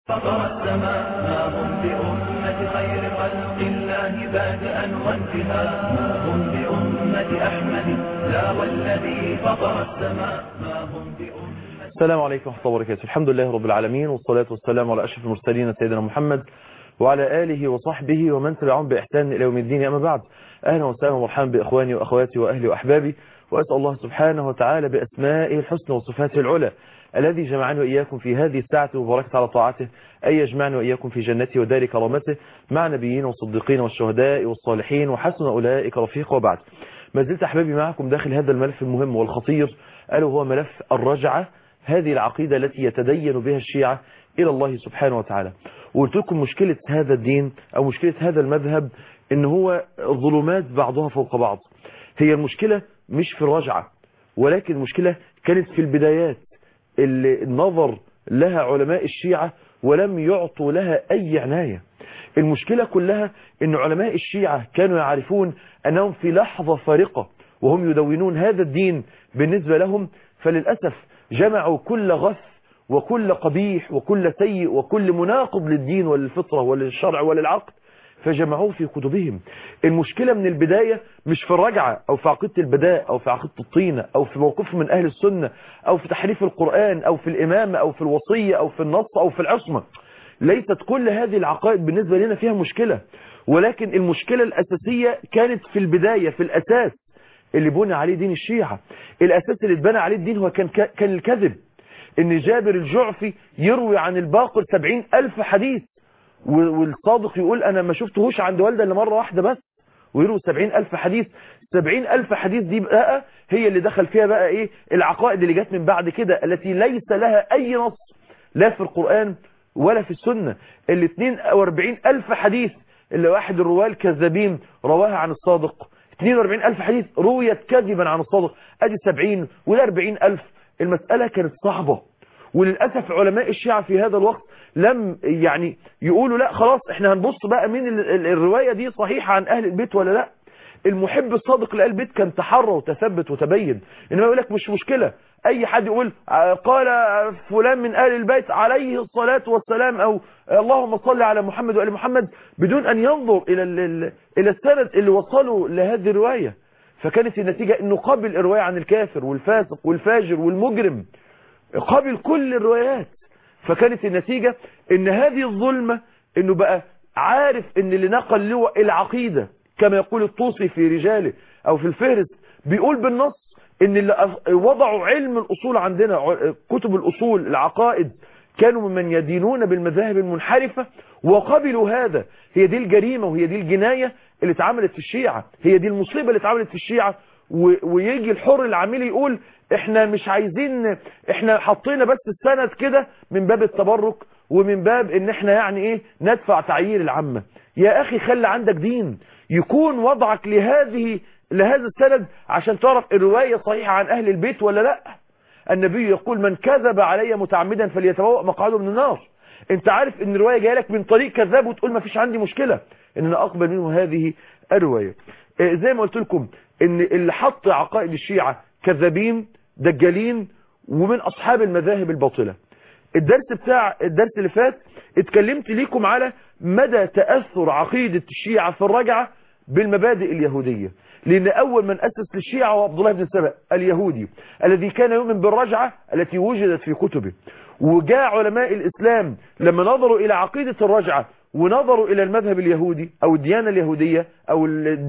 فطر السماء ما هم بأمة خير خلق الله بادئا وانتهاء ما هم بأمة أحمد لا والذي فطر السماء ما هم بأمة السلام عليكم ورحمة الله وبركاته الحمد لله رب العالمين والصلاة والسلام على أشرف المرسلين سيدنا محمد وعلى آله وصحبه ومن تبعهم بإحسان إلى يوم الدين أما بعد أهلا وسهلا ومرحبا بإخواني وأخواتي وأهلي وأحبابي وأسأل الله سبحانه وتعالى بأسمائه الحسنى وصفاته العلى الذي جمعني وإياكم في هذه الساعة المباركة على طاعته أن يجمعني وإياكم في جنته ودار كرامته مع نبيين والصديقين والشهداء والصالحين وحسن أولئك رفيق وبعد ما زلت أحبابي معكم داخل هذا الملف المهم والخطير ألا وهو ملف الرجعة هذه العقيدة التي يتدين بها الشيعة إلى الله سبحانه وتعالى وقلت لكم مشكلة هذا الدين أو مشكلة هذا المذهب إن هو ظلمات بعضها فوق بعض هي المشكلة مش في الرجعة ولكن المشكلة كانت في البدايات اللي نظر لها علماء الشيعة ولم يعطوا لها أي عناية المشكلة كلها أن علماء الشيعة كانوا يعرفون أنهم في لحظة فارقة وهم يدونون هذا الدين بالنسبة لهم فللأسف جمعوا كل غث وكل قبيح وكل سيء وكل مناقض للدين وللفطرة وللشرع وللعقل فجمعوه في كتبهم المشكلة من البداية مش في الرجعة أو في عقيدة البداء أو في عقيدة الطينة أو في موقف من أهل السنة أو في تحريف القرآن أو في الإمامة أو في الوصية أو في النص أو في العصمة ليست كل هذه العقائد بالنسبة لنا فيها مشكلة ولكن المشكلة الأساسية كانت في البداية في الأساس اللي بنى عليه دين الشيعة الأساس اللي اتبنى عليه الدين هو كان, كان الكذب ان جابر الجعفي يروي عن الباقر سبعين ألف حديث والصادق يقول أنا ما شفتهوش عند والدة إلا مرة واحدة بس ويروي سبعين ألف حديث سبعين ألف حديث دي بقى هي اللي دخل فيها بقى إيه العقائد اللي جت من بعد كده التي ليس لها أي نص لا في القرآن ولا في السنة ال 42 ألف حديث اللي واحد الرواه الكذابين رواها عن الصادق 42 ألف حديث رويت كذبا عن الصادق أدي 70 ولا 40 ألف المسألة كانت صعبة وللأسف علماء الشيعة في هذا الوقت لم يعني يقولوا لا خلاص احنا هنبص بقى مين الرواية دي صحيحة عن أهل البيت ولا لا المحب الصادق لأهل البيت كان تحرى وتثبت وتبين إنما يقول لك مش مشكلة أي حد يقول قال فلان من أهل البيت عليه الصلاة والسلام أو اللهم صل على محمد وآل محمد بدون أن ينظر إلى إلى السند اللي وصلوا لهذه الرواية فكانت النتيجة أنه قبل الرواية عن الكافر والفاسق والفاجر والمجرم قبل كل الروايات فكانت النتيجة ان هذه الظلمة انه بقى عارف ان اللي نقل له العقيدة كما يقول الطوسي في رجاله او في الفهرس بيقول بالنص ان اللي وضعوا علم الاصول عندنا كتب الاصول العقائد كانوا ممن يدينون بالمذاهب المنحرفة وقبلوا هذا هي دي الجريمة وهي دي الجناية اللي اتعملت في الشيعة هي دي المصيبة اللي اتعملت في الشيعة ويجي الحر العميل يقول احنا مش عايزين احنا حطينا بس السند كده من باب التبرك ومن باب ان احنا يعني ايه ندفع تعيير العامة يا اخي خلي عندك دين يكون وضعك لهذه لهذا السند عشان تعرف الرواية صحيحة عن اهل البيت ولا لا النبي يقول من كذب علي متعمدا فليتبوأ مقعده من النار انت عارف ان الرواية جايه لك من طريق كذاب وتقول ما فيش عندي مشكلة ان انا اقبل منه هذه الرواية زي ما قلت لكم ان اللي حط عقائد الشيعة كذابين دجالين ومن اصحاب المذاهب الباطلة الدرس بتاع الدرس اللي فات اتكلمت ليكم على مدى تأثر عقيدة الشيعة في الرجعة بالمبادئ اليهودية لأن أول من أسس للشيعة هو عبد الله بن سبأ اليهودي الذي كان يؤمن بالرجعة التي وجدت في كتبه وجاء علماء الإسلام لما نظروا إلى عقيدة الرجعة ونظروا إلى المذهب اليهودي أو الديانة اليهودية أو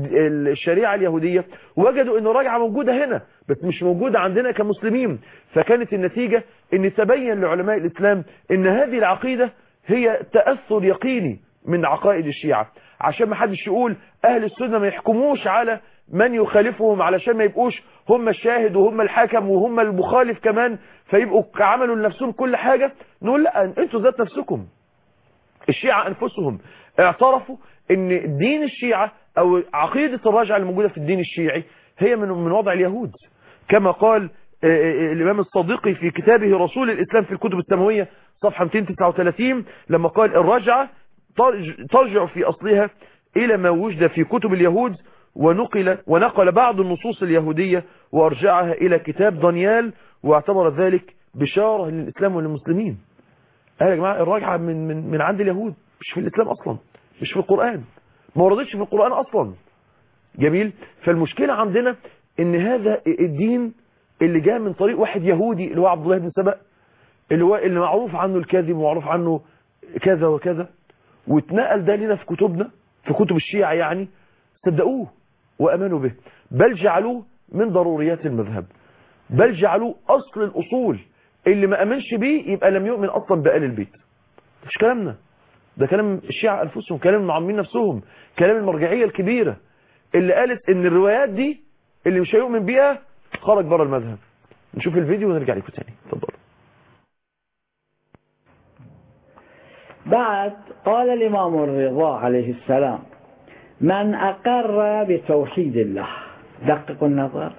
الشريعة اليهودية وجدوا أن الرجعة موجودة هنا بس مش موجودة عندنا كمسلمين فكانت النتيجة أن تبين لعلماء الإسلام أن هذه العقيدة هي تأثر يقيني من عقائد الشيعة عشان ما حدش يقول أهل السنة ما يحكموش على من يخالفهم علشان ما يبقوش هم الشاهد وهم الحاكم وهم المخالف كمان فيبقوا عملوا لنفسهم كل حاجة نقول لا انتوا ذات نفسكم الشيعة أنفسهم اعترفوا ان دين الشيعة او عقيدة الرجعة الموجودة في الدين الشيعي هي من من وضع اليهود كما قال الإمام الصديقي في كتابه رسول الإسلام في الكتب السماوية صفحة 239 لما قال الرجعة ترجع في أصلها إلى ما وجد في كتب اليهود ونقل ونقل بعض النصوص اليهودية وأرجعها إلى كتاب دانيال واعتبر ذلك بشارة للإسلام وللمسلمين قال يا جماعة الرجعة من, من, من عند اليهود مش في الإسلام أصلا مش في القرآن ما وردتش في القرآن أصلا جميل فالمشكلة عندنا ان هذا الدين اللي جاء من طريق واحد يهودي اللي هو عبد الله بن سبأ اللي هو اللي معروف عنه الكاذب ومعروف عنه كذا وكذا واتنقل ده لنا في كتبنا في كتب الشيعة يعني صدقوه وأمنوا به بل جعلوه من ضروريات المذهب بل جعلوه أصل الأصول اللي ما أمنش بيه يبقى لم يؤمن أصلا بآل البيت مش كلامنا ده كلام الشيعة أنفسهم كلام المعمين نفسهم كلام المرجعية الكبيرة اللي قالت ان الروايات دي اللي مش هيؤمن بيها خرج بره المذهب نشوف الفيديو ونرجع لكم تاني اتفضلوا بعد قال الإمام الرضا عليه السلام من أقر بتوحيد الله دققوا النظر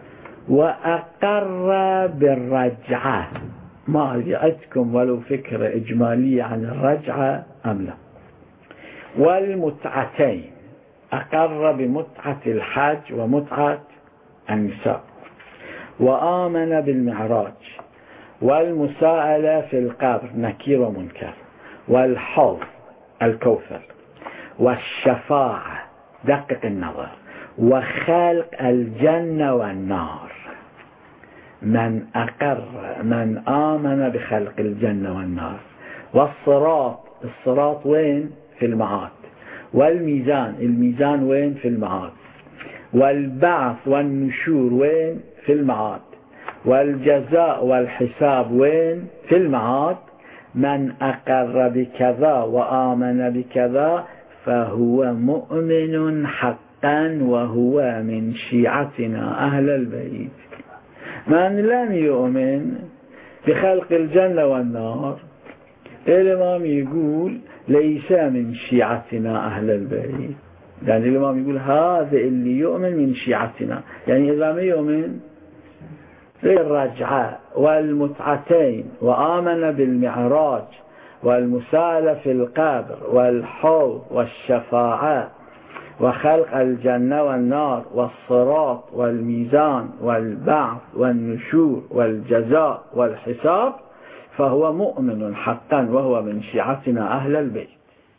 وأقر بالرجعة ما جاءتكم ولو فكرة إجمالية عن الرجعة أم لا والمتعتين أقر بمتعة الحج ومتعة النساء وآمن بالمعراج والمساءلة في القبر نكير ومنكر والحوض الكوثر والشفاعة دقق النظر وخلق الجنة والنار من أقر من آمن بخلق الجنة والنار والصراط الصراط وين في المعاد والميزان الميزان وين في المعاد والبعث والنشور وين في المعاد والجزاء والحساب وين في المعاد من أقر بكذا وآمن بكذا فهو مؤمن حقا وهو من شيعتنا أهل البيت من لم يؤمن بخلق الجنة والنار الإمام يقول ليس من شيعتنا أهل البيت يعني الإمام يقول هذا اللي يؤمن من شيعتنا يعني إذا ما يؤمن الرجعة والمتعتين وآمن بالمعراج والمسالة في القبر والحوض والشفاعة وخلق الجنة والنار والصراط والميزان والبعث والنشور والجزاء والحساب فهو مؤمن حقا وهو من شيعتنا أهل البيت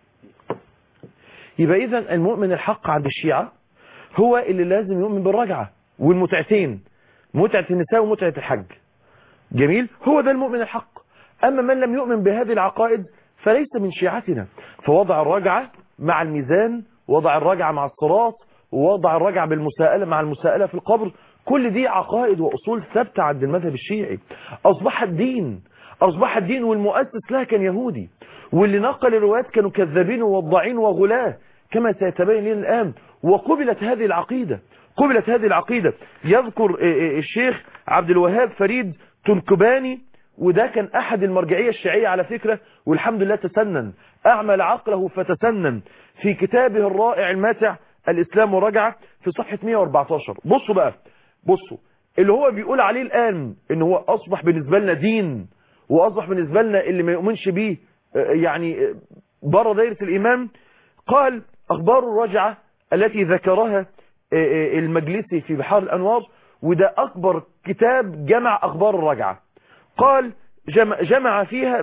يبقى إذا المؤمن الحق عند الشيعة هو اللي لازم يؤمن بالرجعة والمتعتين متعة النساء ومتعة الحج جميل هو ده المؤمن الحق أما من لم يؤمن بهذه العقائد فليس من شيعتنا فوضع الرجعة مع الميزان وضع الرجعة مع الصراط ووضع الرجعة بالمساءلة مع المساءلة في القبر كل دي عقائد وأصول ثابتة عند المذهب الشيعي أصبح الدين أصبح الدين والمؤسس لها كان يهودي واللي نقل الروايات كانوا كذابين ووضاعين وغلاة كما سيتبين لنا الآن وقبلت هذه العقيدة قبلت هذه العقيدة يذكر الشيخ عبد الوهاب فريد تنكباني وده كان أحد المرجعية الشيعية على فكرة والحمد لله تسنن أعمل عقله فتسنن في كتابه الرائع الماتع الإسلام ورجعة في صفحة 114 بصوا بقى بصوا اللي هو بيقول عليه الآن ان هو أصبح بالنسبة لنا دين وأصبح بالنسبة لنا اللي ما يؤمنش بيه يعني بره دايرة الإيمان قال أخبار الرجعة التي ذكرها المجلسي في بحار الأنوار وده أكبر كتاب جمع أخبار الرجعة قال جمع, جمع فيها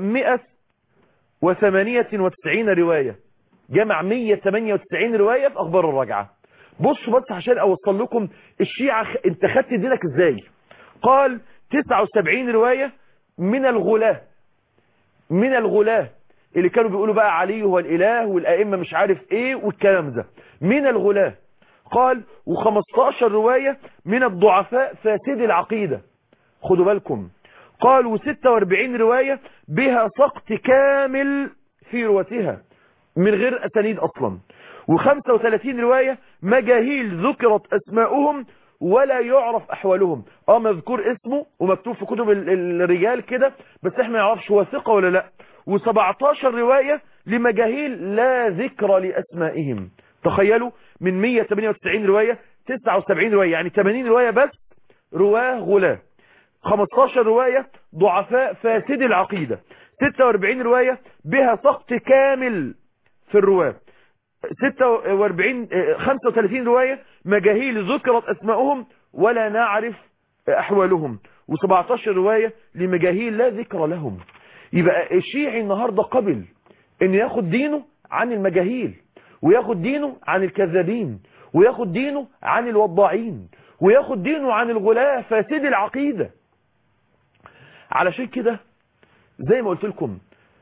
198 رواية جمع 198 رواية في أخبار الرجعة بصوا بس عشان أوصل لكم الشيعة انت خدت دينك ازاي قال 79 رواية من الغلاة من الغلاة اللي كانوا بيقولوا بقى علي هو الإله والأئمة مش عارف ايه والكلام ده من الغلاة قال و15 رواية من الضعفاء فاسد العقيدة خدوا بالكم قال و46 رواية بها سقط كامل في رواتها من غير أسانيد أصلا و35 رواية مجاهيل ذكرت أسماؤهم ولا يعرف أحوالهم اه مذكور اسمه ومكتوب في كتب الرجال كده بس احنا ما يعرفش هو ثقة ولا لا و17 رواية لمجاهيل لا ذكر لأسمائهم تخيلوا من 198 رواية 79 رواية يعني 80 رواية بس رواه غلاة 15 رواية ضعفاء فاسد العقيدة 46 رواية بها سقط كامل في الرواة 46 35 رواية مجاهيل ذكرت أسماؤهم ولا نعرف أحوالهم و17 رواية لمجاهيل لا ذكر لهم يبقى الشيعي النهاردة قبل ان ياخد دينه عن المجاهيل وياخد دينه عن الكذابين وياخد دينه عن الوضاعين وياخد دينه عن الغلاة فاسد العقيدة علشان كده زي ما قلت لكم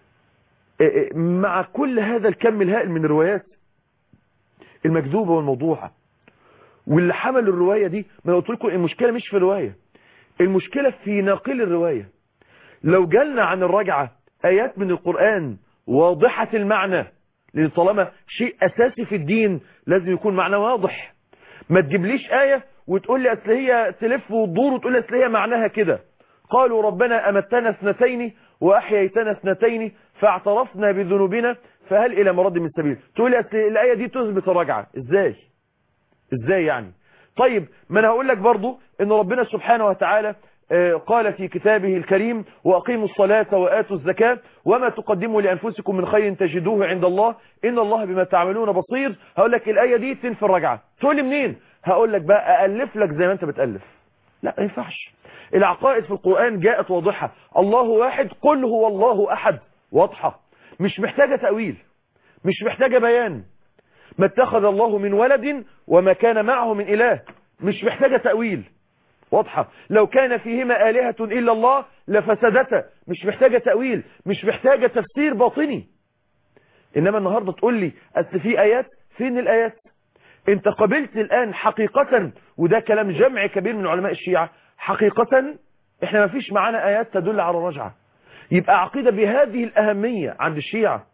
مع كل هذا الكم الهائل من الروايات المكذوبة والموضوعة واللي حمل الرواية دي ما قلت لكم المشكلة مش في الرواية المشكلة في ناقل الرواية لو جالنا عن الرجعة آيات من القرآن واضحة المعنى لأن طالما شيء أساسي في الدين لازم يكون معنى واضح ما تجيبليش آية وتقول لي أصل هي تلف وتدور وتقول لي أصل هي معناها كده قالوا ربنا أمتنا اثنتين وأحييتنا اثنتين فاعترفنا بذنوبنا فهل إلى مرد من سبيل تقول لي أصل الآية دي تثبت الرجعة إزاي إزاي يعني طيب ما أنا هقول لك برضو أن ربنا سبحانه وتعالى قال في كتابه الكريم وأقيموا الصلاة وآتوا الزكاة وما تقدموا لأنفسكم من خير تجدوه عند الله إن الله بما تعملون بصير هقول لك الآية دي تنفي الرجعة تقول لي منين هقول لك بقى أألف لك زي ما أنت بتألف لا ما ينفعش العقائد في القرآن جاءت واضحة الله واحد قل هو الله أحد واضحة مش محتاجة تأويل مش محتاجة بيان ما اتخذ الله من ولد وما كان معه من إله مش محتاجة تأويل واضحة لو كان فيهما آلهة إلا الله لفسدتا مش محتاجة تأويل مش محتاجة تفسير باطني إنما النهاردة تقول لي أصل في آيات فين الآيات انت قبلت الآن حقيقة وده كلام جمع كبير من علماء الشيعة حقيقة احنا ما فيش معانا آيات تدل على الرجعة يبقى عقيدة بهذه الأهمية عند الشيعة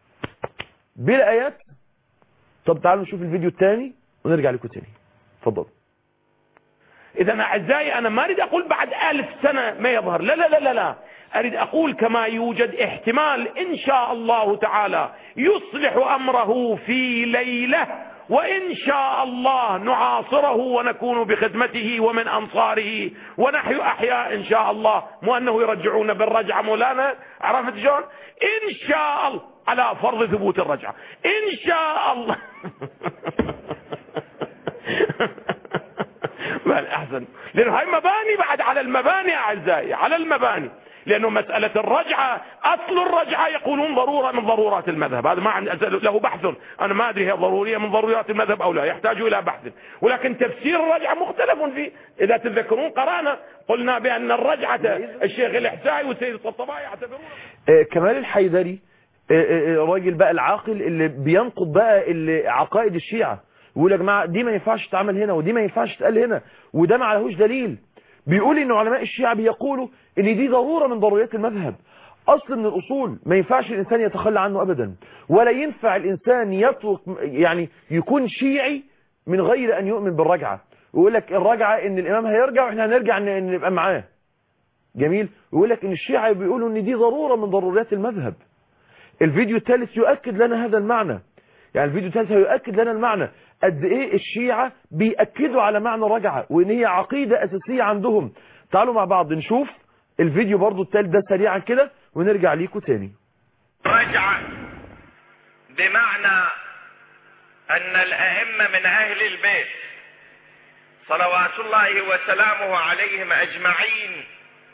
بلا آيات طب تعالوا نشوف الفيديو الثاني ونرجع لكم تاني اتفضلوا إذا أعزائي أنا ما أريد أقول بعد ألف سنة ما يظهر لا لا لا لا, لا. أريد أقول كما يوجد احتمال إن شاء الله تعالى يصلح أمره في ليلة وإن شاء الله نعاصره ونكون بخدمته ومن أنصاره ونحيو أحياء إن شاء الله مو أنه يرجعون بالرجعة مولانا عرفت شلون إن شاء الله على فرض ثبوت الرجعة إن شاء الله بل أحسن لأنه هاي مباني بعد على المباني أعزائي على المباني لأنه مسألة الرجعة أصل الرجعة يقولون ضرورة من ضرورات المذهب هذا ما عندي له بحث أنا ما أدري هي ضرورية من ضرورات المذهب أو لا يحتاج إلى بحث ولكن تفسير الرجعة مختلف فيه إذا تتذكرون قرانا قلنا بأن الرجعة الشيخ الإحسائي والسيد الطبطبائي يعتبرون آه كمال الحيدري الراجل بقى العاقل اللي بينقض بقى اللي عقائد الشيعة يقول يا جماعة دي ما ينفعش تتعمل هنا ودي ما ينفعش تقال هنا وده ما عليهوش دليل بيقول ان علماء الشيعة بيقولوا ان دي ضرورة من ضروريات المذهب اصل من الاصول ما ينفعش الانسان يتخلى عنه ابدا ولا ينفع الانسان يترك يعني يكون شيعي من غير ان يؤمن بالرجعة ويقول لك الرجعة ان الامام هيرجع واحنا هنرجع نبقى معاه جميل ويقول لك ان الشيعة بيقولوا ان دي ضرورة من ضروريات المذهب الفيديو الثالث يؤكد لنا هذا المعنى يعني الفيديو الثالث هيؤكد لنا المعنى قد ايه الشيعة بيأكدوا على معنى الرجعة وان هي عقيدة اساسية عندهم تعالوا مع بعض نشوف الفيديو برضو الثالث ده سريعا كده ونرجع ليكم تاني رجعة بمعنى ان الائمة من اهل البيت صلوات الله وسلامه عليهم اجمعين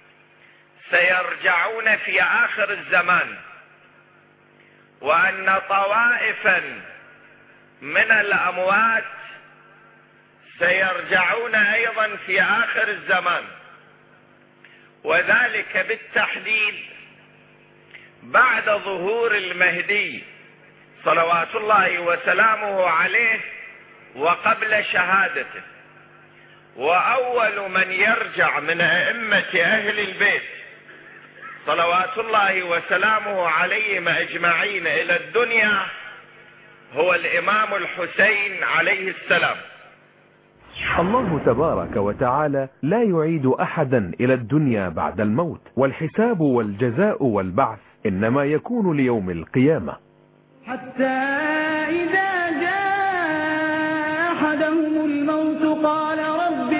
سيرجعون في اخر الزمان وان طوائفا من الاموات سيرجعون ايضا في اخر الزمان وذلك بالتحديد بعد ظهور المهدي صلوات الله وسلامه عليه وقبل شهادته واول من يرجع من ائمه اهل البيت صلوات الله وسلامه عليهم اجمعين الى الدنيا هو الامام الحسين عليه السلام الله تبارك وتعالى لا يعيد احدا الى الدنيا بعد الموت والحساب والجزاء والبعث انما يكون ليوم القيامة حتى إذا جاء أحدهم الموت قال رب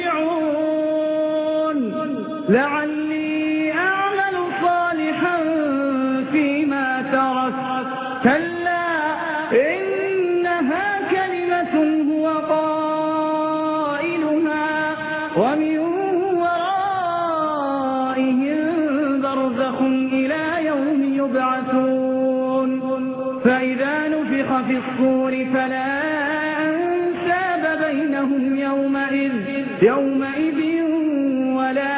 ارجعون لعلي أعمل صالحا فيما ترك كلا إنها كلمة هو قائلها ومن ورائهم برزخ إلى ونفخ في الصور فلا أنساب بينهم يومئذ, يومئذ ولا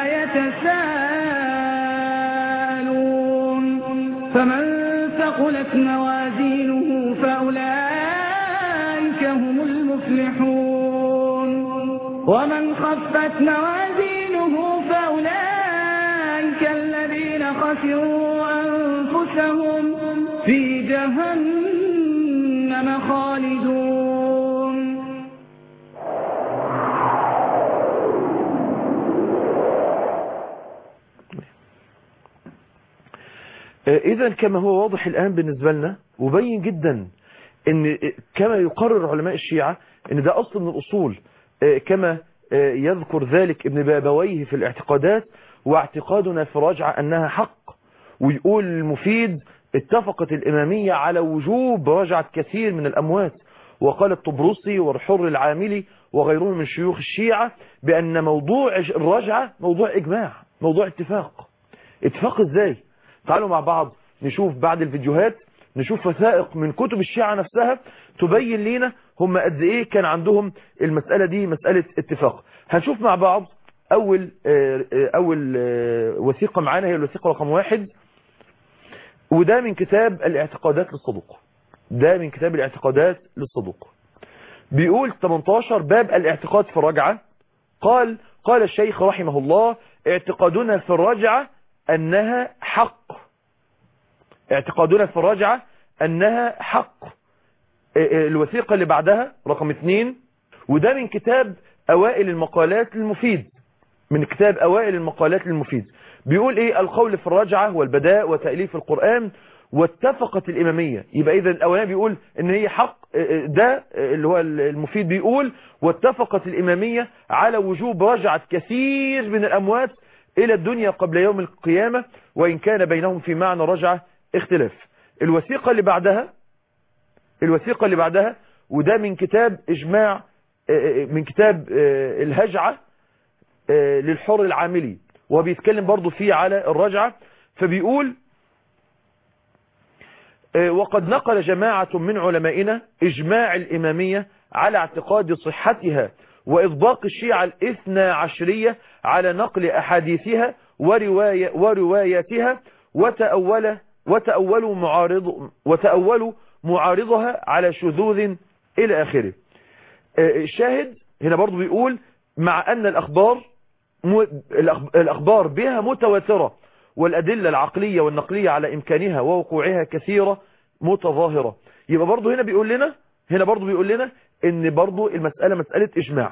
يتساءلون فمن ثقلت موازينه فأولئك هم المفلحون ومن خفت موازينه فأولئك الذين خسروا أنفسهم في جهنم خالدون إذا كما هو واضح الآن بالنسبة لنا وبين جدا ان كما يقرر علماء الشيعة ان ده أصل من الأصول كما يذكر ذلك ابن بابويه في الاعتقادات واعتقادنا في الرجعة أنها حق ويقول المفيد اتفقت الإمامية على وجوب رجعة كثير من الأموات وقال الطبرسي والحر العاملي وغيرهم من شيوخ الشيعة بأن موضوع الرجعة موضوع إجماع موضوع اتفاق اتفاق ازاي تعالوا مع بعض نشوف بعد الفيديوهات نشوف وثائق من كتب الشيعة نفسها تبين لنا هم قد ايه كان عندهم المسألة دي مسألة اتفاق هنشوف مع بعض اول اول وثيقة معانا هي الوثيقة رقم واحد وده من كتاب الاعتقادات للصدوق ده من كتاب الاعتقادات للصدوق بيقول 18 باب الاعتقاد في الرجعة قال قال الشيخ رحمه الله اعتقادنا في الرجعة انها حق اعتقادنا في الرجعة انها حق الوثيقة اللي بعدها رقم اثنين وده من كتاب اوائل المقالات المفيد من كتاب اوائل المقالات المفيد بيقول ايه القول في الرجعة والبداء وتأليف القرآن واتفقت الإمامية يبقى إذا الأولاني بيقول إن هي حق ده اللي هو المفيد بيقول واتفقت الإمامية على وجوب رجعة كثير من الأموات إلى الدنيا قبل يوم القيامة وإن كان بينهم في معنى رجعة اختلاف الوثيقة اللي بعدها الوثيقة اللي بعدها وده من كتاب إجماع من كتاب الهجعة للحر العاملي وبيتكلم برضو فيه على الرجعة فبيقول وقد نقل جماعة من علمائنا إجماع الإمامية على اعتقاد صحتها وإطباق الشيعة الاثنى عشرية على نقل أحاديثها ورواية ورواياتها وتأول وتأولوا معارض وتأولوا معارضها على شذوذ إلى آخره الشاهد هنا برضو بيقول مع أن الأخبار الأخبار بها متواترة والأدلة العقلية والنقلية على إمكانها ووقوعها كثيرة متظاهرة يبقى برضو هنا بيقول لنا هنا برضو بيقول لنا ان برضو المسألة مسألة إجماع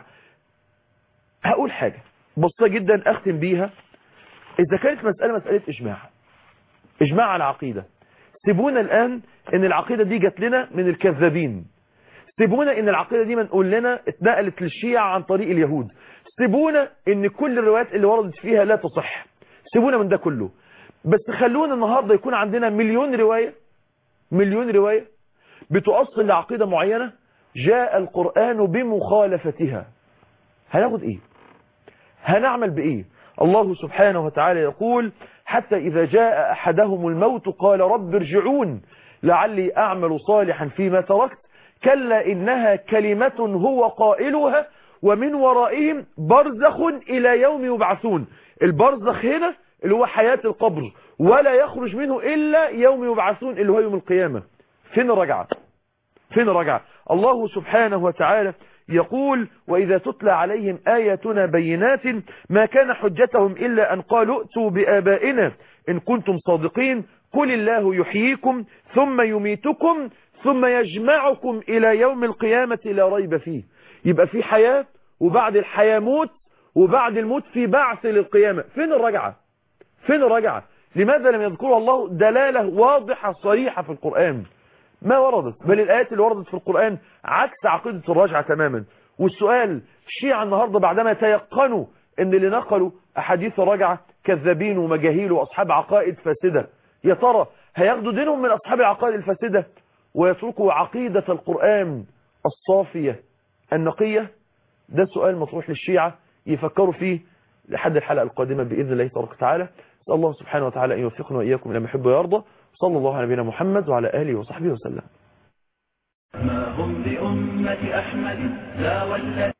هقول حاجة بسيطة جدا أختم بيها إذا كانت مسألة مسألة إجماع إجماع على عقيدة سيبونا الآن ان العقيدة دي جات لنا من الكذابين سيبونا ان العقيدة دي منقول لنا اتنقلت للشيعة عن طريق اليهود سيبونا ان كل الروايات اللي وردت فيها لا تصح سيبونا من ده كله بس خلونا النهاردة يكون عندنا مليون رواية مليون رواية بتؤصل لعقيدة معينة جاء القرآن بمخالفتها هناخد ايه هنعمل بايه الله سبحانه وتعالى يقول حتى إذا جاء أحدهم الموت قال رب ارجعون لعلي أعمل صالحا فيما تركت كلا إنها كلمة هو قائلها ومن ورائهم برزخ إلى يوم يبعثون البرزخ هنا اللي هو حياة القبر ولا يخرج منه إلا يوم يبعثون اللي هو يوم القيامة فين رجعة فين رجعة الله سبحانه وتعالى يقول وإذا تتلى عليهم آياتنا بينات ما كان حجتهم إلا أن قالوا ائتوا بآبائنا إن كنتم صادقين قل الله يحييكم ثم يميتكم ثم يجمعكم إلى يوم القيامة لا ريب فيه يبقى في حياة وبعد الحياة موت وبعد الموت في بعث للقيامة فين الرجعة فين الرجعة لماذا لم يذكرها الله دلالة واضحة صريحة في القرآن ما وردت بل الآيات اللي وردت في القرآن عكس عقيدة الرجعة تماما والسؤال الشيعة النهاردة بعدما تيقنوا ان اللي نقلوا أحاديث الرجعة كذابين ومجاهيل وأصحاب عقائد فاسدة يا ترى هياخدوا دينهم من أصحاب العقائد الفاسدة ويتركوا عقيدة القرآن الصافية النقية ده سؤال مطروح للشيعة يفكروا فيه لحد الحلقة القادمة بإذن الله تبارك وتعالى نسأل الله سبحانه وتعالى أن يوفقنا وإياكم إلى ما يحب ويرضى صلى الله على نبينا محمد وعلى آله وصحبه وسلم ما هم بأمة أحمد لا والذي